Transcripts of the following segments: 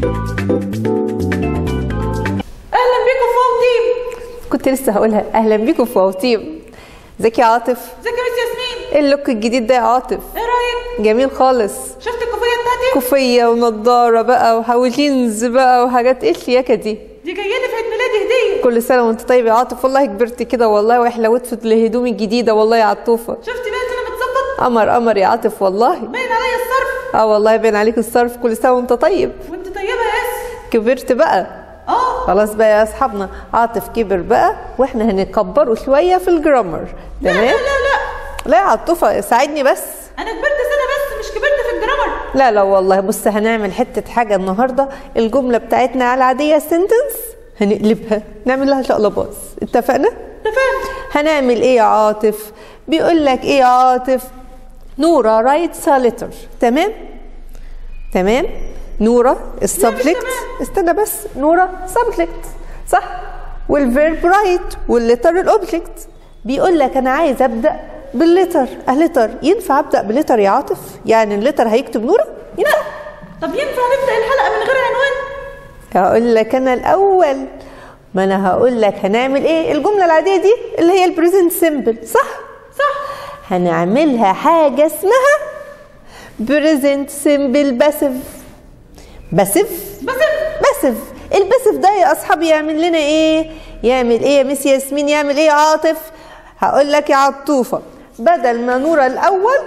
اهلا بيكم في واو تيم كنت لسه هقولها اهلا بيكم في واوتيم ازيك يا عاطف ازيك يا مس ياسمين ايه اللوك الجديد ده يا عاطف ايه رايك جميل خالص شفت الكوفيه بتاعتي كوفيه ونضاره بقى وجينز بقى وحاجات ايه الشياكه دي دي جايه لي في عيد ميلادي هديه كل سنه وانت طيب يا عاطف والله كبرت كده والله وحلوت في الهدوم الجديده والله يا عطوفه شفت بقى انا متظبط قمر قمر يا عاطف والله باين عليا الصرف اه والله باين عليك الصرف كل سنه وانت طيب وانت طيبه يا اس كبرت بقى اه خلاص بقى يا اصحابنا عاطف كبر بقى واحنا هنكبره شويه في الجرامر لا لا تمام لا لا لا يا عطوفه ساعدني بس انا كبرت سنه بس مش كبرت في الجرامر لا لا والله بص هنعمل حتة حاجة النهاردة الجملة بتاعتنا على العادية سنتنس هنقلبها نعمل لها شقلباز اتفقنا؟ اتفقنا هنعمل ايه يا عاطف؟ بيقول لك ايه يا عاطف؟ نورة رايتس ليتر تمام؟ تمام؟ نورة السبجكت تمام. استنى بس نورة سبجكت صح؟ والفيرب رايت والليتر الاوبجكت بيقول لك انا عايز ابدا بالليتر الليتر ينفع ابدا بالليتر يا عاطف؟ يعني الليتر هيكتب نورة؟ ينفع؟ طب ينفع نبدا الحلقه من غير عنوان هقول لك انا الاول ما انا هقول لك هنعمل ايه الجمله العاديه دي اللي هي البريزنت سيمبل صح صح هنعملها حاجه اسمها بريزنت سيمبل باسيف باسيف بس باسيف الباسيف ده يا اصحابي يعمل لنا ايه يعمل ايه يا ميس ياسمين يعمل ايه يا عاطف هقول لك يا عطوفه بدل ما نورة الاول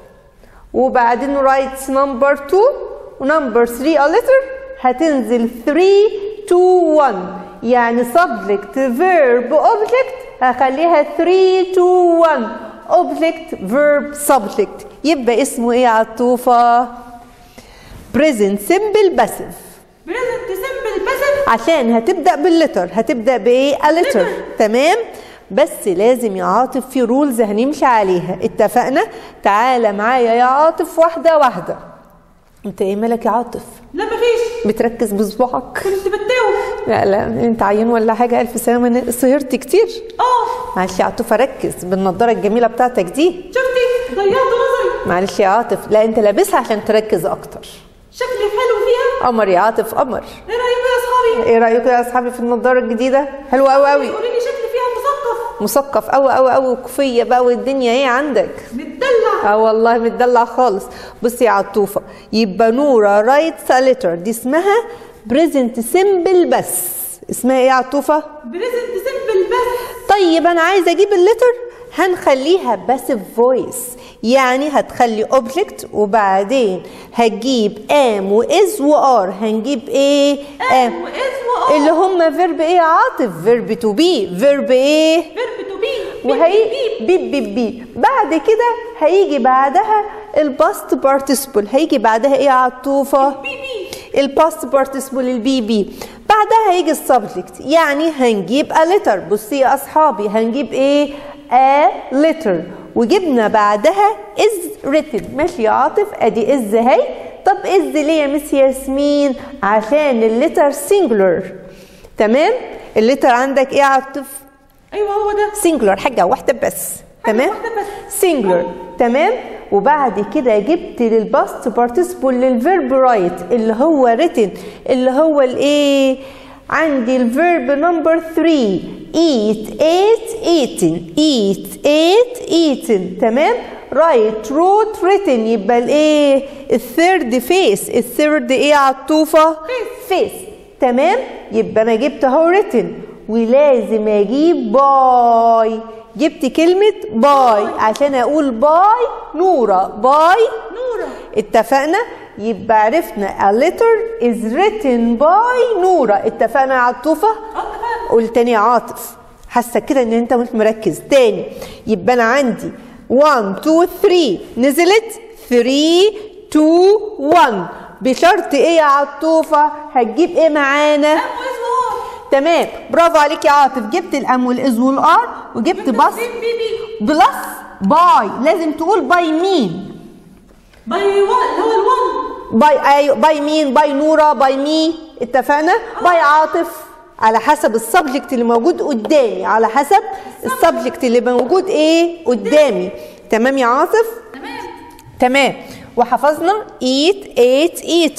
وبعدين رايتس نمبر 2 ونمبر 3 a letter هتنزل 3 2 1 يعني subject verb object هخليها 3 2 1 object verb subject يبقى اسمه ايه يا عطوفه present simple passive بريزنت سيمبل بس عشان هتبدا باللتر هتبدا بايه a letter letter. تمام بس لازم يا عاطف في رولز هنمشي عليها اتفقنا تعالى معايا يا عاطف واحده واحده انت ايه مالك يا عاطف لا مفيش بتركز بصبعك كنت بتوه لا لا انت عيان ولا حاجه الف سلامه أنا سهرت كتير اه معلش يا عاطف ركز بالنضاره الجميله بتاعتك دي شفتي ضيعت نظري معلش يا عاطف لا انت لابسها عشان تركز اكتر شكلي حلو فيها قمر يا عاطف قمر ايه رايكم يا اصحابي ايه رايكم يا اصحابي في النضاره الجديده حلوه قوي قوي قولي لي شكلي فيها مثقف مثقف قوي قوي قوي وكوفيه بقى والدنيا ايه عندك متدلع اه والله متدلع خالص بصي يا عطوفه يبقى نوره رايتس ليتر دي اسمها بريزنت سيمبل بس اسمها ايه يا عطوفه بريزنت سيمبل بس طيب انا عايزه اجيب الليتر هنخليها باسيف فويس يعني هتخلي اوبجكت وبعدين هتجيب ام واز وار هنجيب ايه ام واسمه اللي هم فيرب ايه يا عاطف فيرب تو بي فيرب ايه فيرب تو بي وهي بيب بيب بي بعد كده هيجي بعدها الباست بارتيسيبل هيجي بعدها ايه يا عطوفه بي بي الباست بارتيسيبل البي بي بعدها هيجي السبجكت يعني هنجيب a letter بصي يا اصحابي هنجيب ايه a letter وجبنا بعدها is written ماشي يا عاطف ادي is اهي طب is ليه يا مس ياسمين عشان الليتر singular تمام الليتر عندك ايه يا عاطف ايوه هو ده سنجلر حاجه واحده بس تمام واحدة بس. سنجلر تمام وبعد كده جبت للباست بارتيسيبل للفيرب رايت اللي هو ريتن اللي هو الايه عندي الفيرب نمبر 3 eat ate eaten eat ate eaten تمام رايت wrote written يبقى الايه الثيرد فيس الثيرد ايه يا عطوفه فيس تمام يبقى انا جبت اهو written ولازم اجيب باي جبت كلمة باي عشان اقول باي نورة باي نورة اتفقنا يبقى عرفنا a letter is written by نورة اتفقنا يا عطوفة اه اتفقنا قول تاني يا عاطف حاسة كده ان انت مش مركز تاني يبقى انا عندي 1 2 3 نزلت 3 2 1 بشرط ايه يا عطوفة هتجيب ايه معانا ام واسمه تمام برافو عليك يا عاطف جبت الام والاز والار وجبت بص بي بي بلس باي لازم تقول باي مين باي وان اللي هو الوان باي ايوه باي مين باي نوره باي مي اتفقنا باي عاطف على حسب السبجكت اللي موجود قدامي على حسب السبجكت اللي موجود ايه قدامي تمام يا عاطف تمام تمام وحفظنا eat ate eaten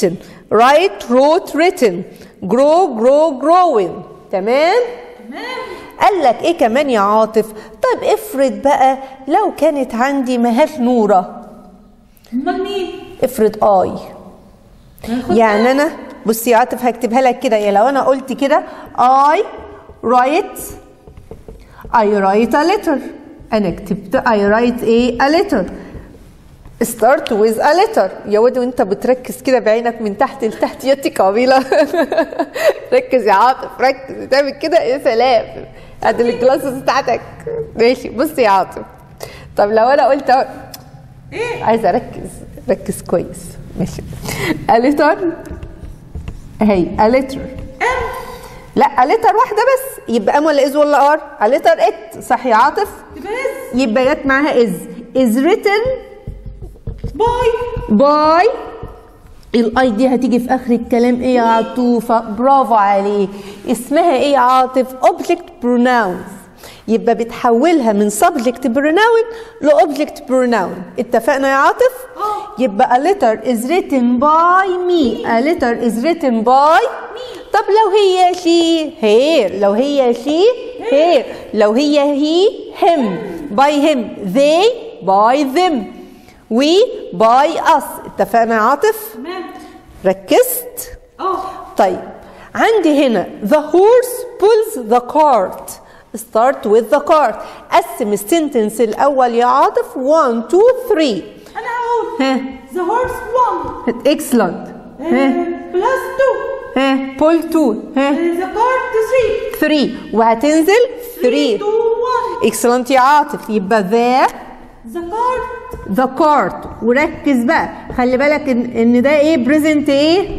write wrote written grow grow growing تمام تمام قال لك ايه كمان يا عاطف طب افرض بقى لو كانت عندي مهاش نوره امال مين؟ افرض اي هاخد يعني انا بصي يا عاطف هكتبها لك كده يعني لو انا قلت كده I write I write a letter انا كتبت I write ايه a letter start with a letter يا واد وانت بتركز كده بعينك من تحت لتحت يا قبيلة ركز يا عاطف ركز تعمل كده يا سلام ادي الجلاسز بتاعتك ماشي بصي يا عاطف طب لو انا قلت أهو- ايه؟ عايزه اركز ركز كويس ماشي اليتر اهي اليتر ام لا اليتر واحده بس يبقى ام ولا از ولا ار اليتر ات صح يا عاطف يبقى از يبقى جت معاها از از written باي باي الاي دي هتيجي في اخر الكلام ايه يا عطوفه برافو عليك اسمها ايه يا عاطف object pronouns يبقى بتحولها من subject pronoun لobject pronoun اتفقنا يا عاطف اه. يبقى a letter is written by me a letter is written by طب لو هي she here لو هي she here لو هي he him by him they by them we by us اتفقنا يا عاطف تمام ركزت اه طيب عندي هنا the horse pulls the cart start with the cart قسم السنتنس الاول يا عاطف 1 2 3 انا هقول ها ذا هورس 1 excellent ها بلس 2 ها pull 2 ها ذا كارت 3 3 وهتنزل 3 2 1 excellent يا عاطف يبقى the ذا كارت the cart وركز بقى خلي بالك ان ان ده ايه present ايه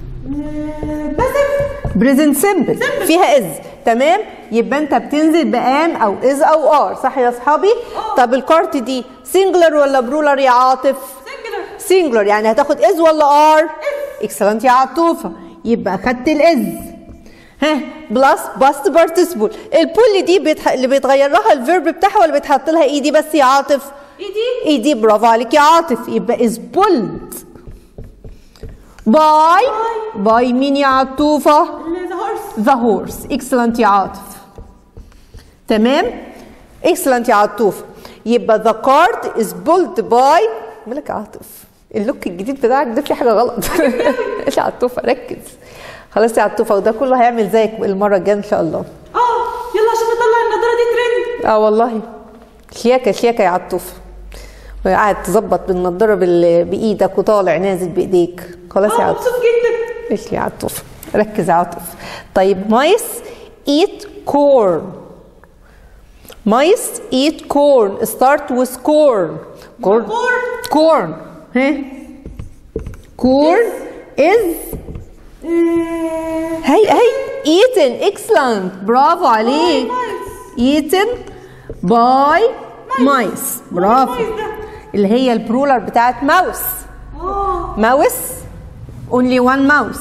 باسف بريزنت سمبل فيها از تمام يبقى انت بتنزل بام او از او ار صح يا اصحابي طب الكارت دي سنجلر ولا برولر يا عاطف سنجلر سنجلر يعني هتاخد از ولا ار اكسلنت يا عطوفه يبقى خدت الاز ها بلس باست بارتيسيبل البول دي بيتح... اللي بيتغير لها الفيرب بتاعها ولا بيتحط لها اي دي بس يا عاطف ايدي اي دي برافو عليك يا عاطف يبقى از بولد باي باي مين يا عطوفه ذا هورس ذا هورس اكسلنت يا عاطف تمام اكسلنت يا عطوف يبقى ذا كارت از بولد باي مالك يا عاطف اللوك الجديد بتاعك ده فيه حاجه غلط ايش يا عطوفه ركز خلاص يا عطوفه وده كله هيعمل زيك المره الجايه ان شاء الله اه يلا عشان نطلع النضاره دي ترند اه والله شياكه شياكه يا عطوفه قاعد تظبط بالنضاره بال... بايدك وطالع نازل بايديك خلاص يا اه عطوف مبسوط جدا ايش يا عطوف ركز يا عطوف طيب مايس eat corn mice eat corn start with corn corn corn. corn ها corn is آه، هي هي eaten excellent برافو عليك mice. eaten by mice برافو mice ده. اللي هي البرولر بتاعت ماوس اه ماوس only one mouse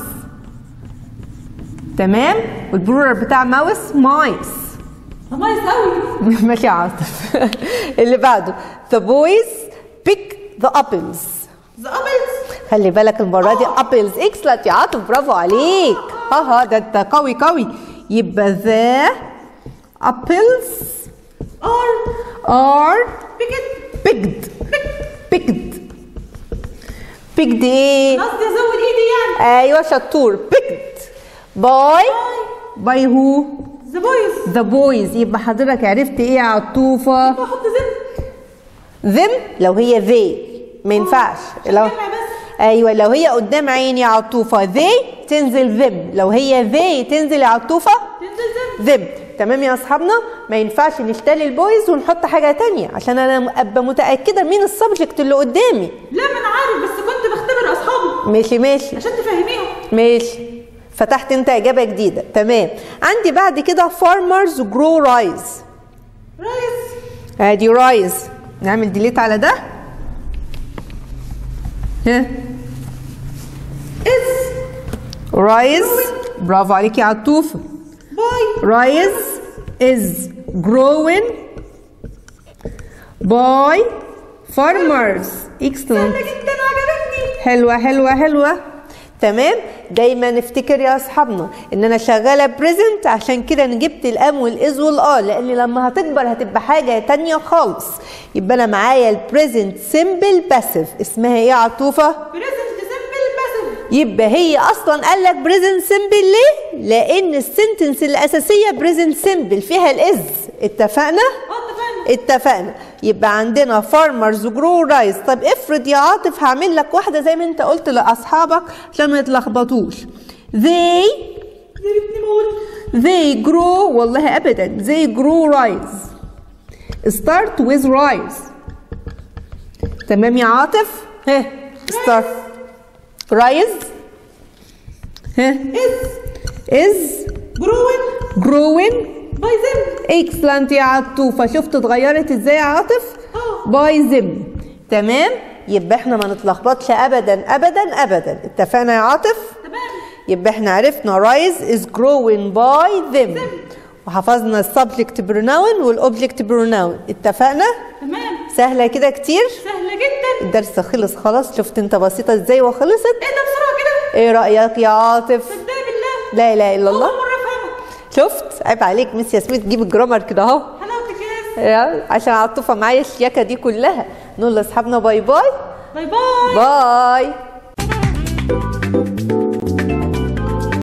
تمام والبرولر بتاع ماوس مايس ده مايس قوي ماشي يا عاطف اللي بعده the boys pick the apples ذا ابلز خلي بالك المره دي apples excellent يا عاطف برافو عليك ها ها ده انت قوي قوي يبقى the apples ار are بيكت picked picked picked ايه قصدي ازود ايدي يعني ايوه شطور picked by by who ذا بويز the boys يبقى حضرتك عرفت ايه يا عطوفه بحط زن them لو هي they ما ينفعش عشان لو جمع بس. ايوه لو هي قدام عيني يا عطوفه they تنزل them لو هي they تنزل يا عطوفه تنزل زن them تمام يا اصحابنا ما ينفعش نشتري البويز ونحط حاجه تانية عشان انا ابقى متاكده مين السبجكت اللي قدامي لا ما انا عارف بس كنت بختبر اصحابي ماشي ماشي عشان تفهميهم ماشي فتحت انت اجابه جديده تمام عندي بعد كده farmers grow rice رايس ادي رايز نعمل ديليت على ده ها از رايز برافو عليك يا عطوفه باي رايز is growing by farmers excellent سهله جدا عجبتني حلوة حلوة حلوة تمام دايما نفتكر يا اصحابنا ان انا شغاله بريزنت عشان كده انا جبت الام والاز والار لان لما هتكبر هتبقى حاجه تانية خالص يبقى انا معايا البريزنت سيمبل باسيف اسمها ايه يا عطوفه بريزنت سمبل باسف يبقى هي اصلا قال لك بريزنت سيمبل ليه لان السنتنس الاساسيه بريزنت سيمبل فيها الاز اتفقنا اه اتفقنا اتفقنا يبقى عندنا فارمرز جرو رايس طب افرض يا عاطف هعمل لك واحده زي ما انت قلت لاصحابك عشان ما يتلخبطوش they زي ابني بقول they grow والله ابدا they grow rice start with rice تمام يا عاطف ها start rice ها از is جروين growing باي زم اكسلنت يا عطوفه شفت اتغيرت ازاي يا عاطف اه. باي زم تمام يبقى احنا ما نتلخبطش ابدا ابدا ابدا اتفقنا يا عاطف تمام يبقى احنا عرفنا رايز از جروين باي ذم وحفظنا السبجكت بروناون والاوبجكت بروناون اتفقنا تمام سهله كده كتير سهله جدا الدرس خلص خلاص شفت انت بسيطه ازاي وخلصت ايه ده بسرعه كده ايه رايك يا عاطف صدقني بالله لا اله الا الله اول مره افهمها شفت عيب عليك ميس ياسمين تجيب الجرامر كده اهو حلاوتك يا ياسر يا، عشان عطوفه معايا الشياكه دي كلها نقول لاصحابنا باي باي باي باي باي